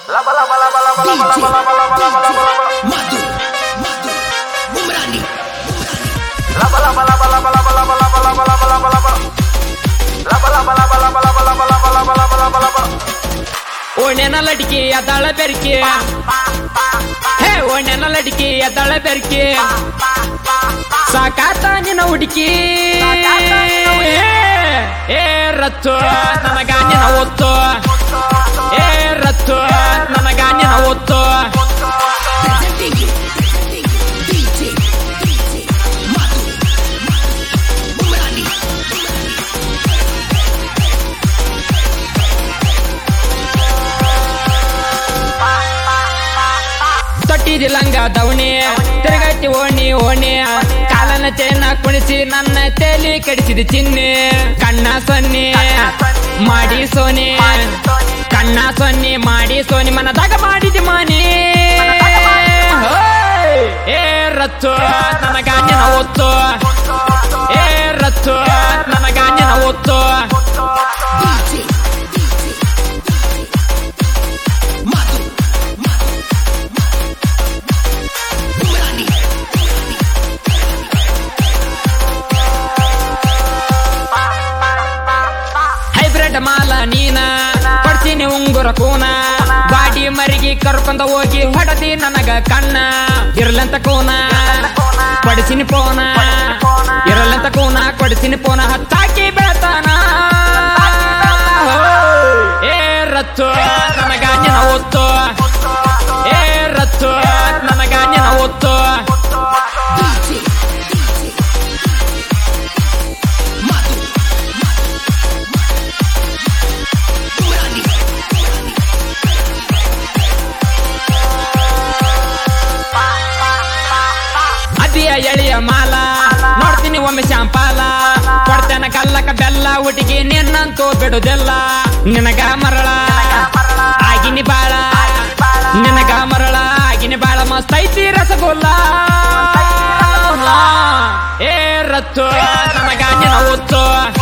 Madu, Madu, Bumrani. ಓಣ್ಯನ Ladki ಎದ್ದಾಳ ಬೆರ್ಕಿ ಹೇ ಓಣ್ಯನ ಲಡ್ಕಿ ಎದ್ದಾಳ ಬೆರ್ಕಿ ಸಾಕಾತ ನಿನ್ನ ಹುಡುಕಿ ಏ ರತ್ತು ನನಗ ನಿನ್ನ ಒತ್ತು ಏ ರತ್ತು ನನಗ ನಿನ್ನ ಒತ್ತು Presenting you, presenting you, DJ, DJ, Madu, Madu, Bumrani. ತೊಟ್ಟಿದಿ ಲಂಗ ದವಣಿ ತಿರುಗಟ್ಟಿ ಓಣಿ ಓಣಿ ಕಾಲನ ಚೇನ ಕುಣಿಸಿ ನನ್ನ ತೇಲಿ ಕೆಡಿಸಿದ ಚಿನ್ನಿ ಕಣ್ಣ ಸೊನ್ನಿ ಮಾಡಿ ಸೋನಿ ಕಣ್ಣ ಸೊನ್ನಿ ಮಾಡಿ ಸೋನಿ ಮನದಾಗ ಮಾಡಿದಿ ಮಾನಿ ಹೋಯ್! ಏ ರತ್ತು ನನಗ ನಿನ್ನ ಒತ್ತು ಏ ರತ್ತು ನನಗ ನಿನ್ನ ಒತ್ತು DJ, DJ, Madu, Madu, Bumrani. Hybrid ಮಾಲ ನೀನ ಕೊಡ್ತೀನಿ ಉಂಗುರ ಕೂನ ಬಾಡಿ ಮರಿಗಿ ಕರ್ಕೊಂಡ ಹೋಗಿ ಹೊಡದಿ ನನಗ ಕಣ್ಣ ಇರ್ಲಂತ ಕೂನ ಕೊಡಿಸಿನಿ ಪೋನ ಇರಲಂತ ಕೂನ ಕೊಡಿಸಿನಿ ಪೋನ ಹತ್ತಾಕಿ ಬೆಳತಾನ ಏ ರತ್ತು ನನಗ ನಿನ್ನ ಒತ್ತು ಏ ರತ್ತು ನನಗ ನಿನ್ನ ಒತ್ತು DJ, DJ, Madu, Bumrani. ಅದಿಯ ಎಳೆಯ ಮಾಲ ನೋಡ್ತೀನಿ ಒಮ್ಮೆ ಶಾಂಪಾಲ ಕೊಡ್ತೇನ ಕಲ್ಲಕ ಬೆಲ್ಲ ಹುಡುಗಿ ನಿನ್ನಂತೂ ಬಿಡುದಿಲ್ಲ ನಿನಗ ಮರಳ ಆಗಿನಿ ಬಾಳ ನಿನಗ ಮರಳ ಆಗಿನಿ ಬಾಳ ಮಸ್ತ್ ಐತಿ ರಸಗುಲ್ಲ ಏ ರತ್ತು ನನಗ ನಿನ್ನ ಒತ್ತು